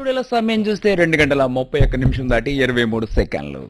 స్టూడియోలో సమయం చూస్తే రెండు గంటల ముప్పై ఒక్క నిమిషం దాటి ఇరవై మూడు సెకండ్లు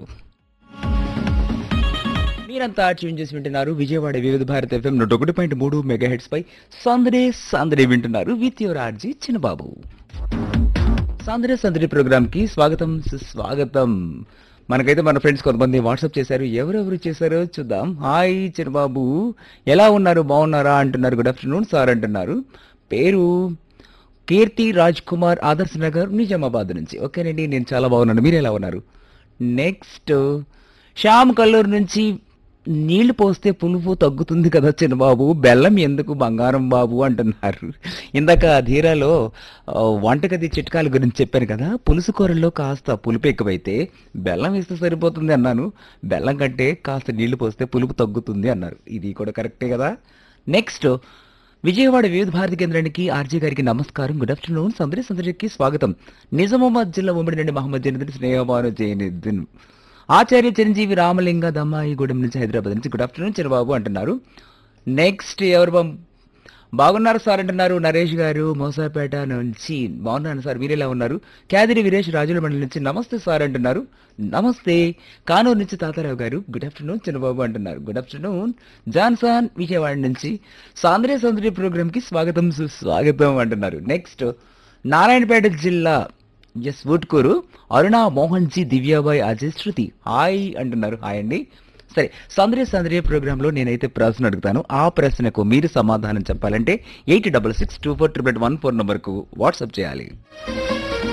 మీరంతా ట్యూన్ చేసి వింటున్నారు విజయవాడ వివిధ భారత ఎఫ్ఎం నూట ఒకటి పాయింట్ మూడు మెగా హెడ్స్ పై సందడే సందడి వింటున్నారు విత్ యువర్ ఆర్జీ చిన్నబాబు సందడి సందడి ప్రోగ్రామ్ కి స్వాగతం సుస్వాగతం మనకైతే మన ఫ్రెండ్స్ కొంతమంది వాట్సాప్ చేశారు ఎవరెవరు చేశారో చూద్దాం హాయ్ చిన్నబాబు ఎలా ఉన్నారు బాగున్నారా అంటున్నారు గుడ్ ఆఫ్టర్నూన్ సార్ అంటున్నారు పేరు కీర్తి రాజ్ కుమార్ ఆదర్శ్ నగర్ నిజామాబాద్ నుంచి ఓకేనండి నేను చాలా బాగున్నాను మీరు ఎలా ఉన్నారు నెక్స్ట్ శ్యామ్ కల్లూరు నుంచి నీళ్లు పోస్తే పులుపు తగ్గుతుంది కదా చిన్నబాబు బెల్లం ఎందుకు బంగారం బాబు అంటున్నారు ఇందాక ధీరాలో ఆ, వంటగది చిట్కాల గురించి చెప్పాను కదా పులుసు కూరల్లో కాస్త పులుపు ఎక్కువైతే బెల్లం వేస్తే సరిపోతుంది అన్నాను బెల్లం కంటే కాస్త నీళ్లు పోస్తే పులుపు తగ్గుతుంది అన్నారు ఇది కూడా కరెక్టే కదా నెక్స్ట్ విజయవాడ వివిధ భారతి కేంద్రానికి ఆర్జీ గారికి నమస్కారం గుడ్ ఆఫ్టర్నూన్ సందరి సందరికి స్వాగతం నిజామాబాద్ జిల్లా ఉమ్మడి నుండి మహమ్మద్ జనదిన్ స్నేహమాను జయనిద్దీన్ ఆచార్య చిరంజీవి రామలింగ దమ్మాయిగూడెం నుంచి హైదరాబాద్ నుంచి గుడ్ ఆఫ్టర్నూన్ చిరబాబు అంటున్నారు నెక్స్ట్ ఎవరు బం- బాగున్నారు సార్ అంటున్నారు నరేష్ గారు మోసాపేట నుంచి బాగున్నాను సార్ మీరు ఎలా ఉన్నారు క్యాదిరి వీరేష్ రాజుల మండలి నుంచి నమస్తే సార్ అంటున్నారు నమస్తే కానూరు నుంచి తాతారావు గారు గుడ్ ఆఫ్టర్నూన్ చిన్నబాబు అంటున్నారు గుడ్ ఆఫ్టర్నూన్ జాన్సన్ విజయవాడ నుంచి సాంద్రే సౌందర్య ప్రోగ్రామ్ కి స్వాగతం సుస్వాగతం అంటున్నారు నెక్స్ట్ నారాయణపేట జిల్లా ఎస్ వుట్కూరు అరుణ మోహన్ జీ దివ్యాబాయ్ అజయ్ శృతి హాయ్ అంటున్నారు హాయ్ అండి సరే సందర్య సందర్య ప్రోగ్రామ్ లో నేనైతే ప్రశ్న అడుగుతాను ఆ ప్రశ్నకు మీరు సమాధానం చెప్పాలంటే eight double six two four triple one four number కు వాట్సాప్ చేయాలి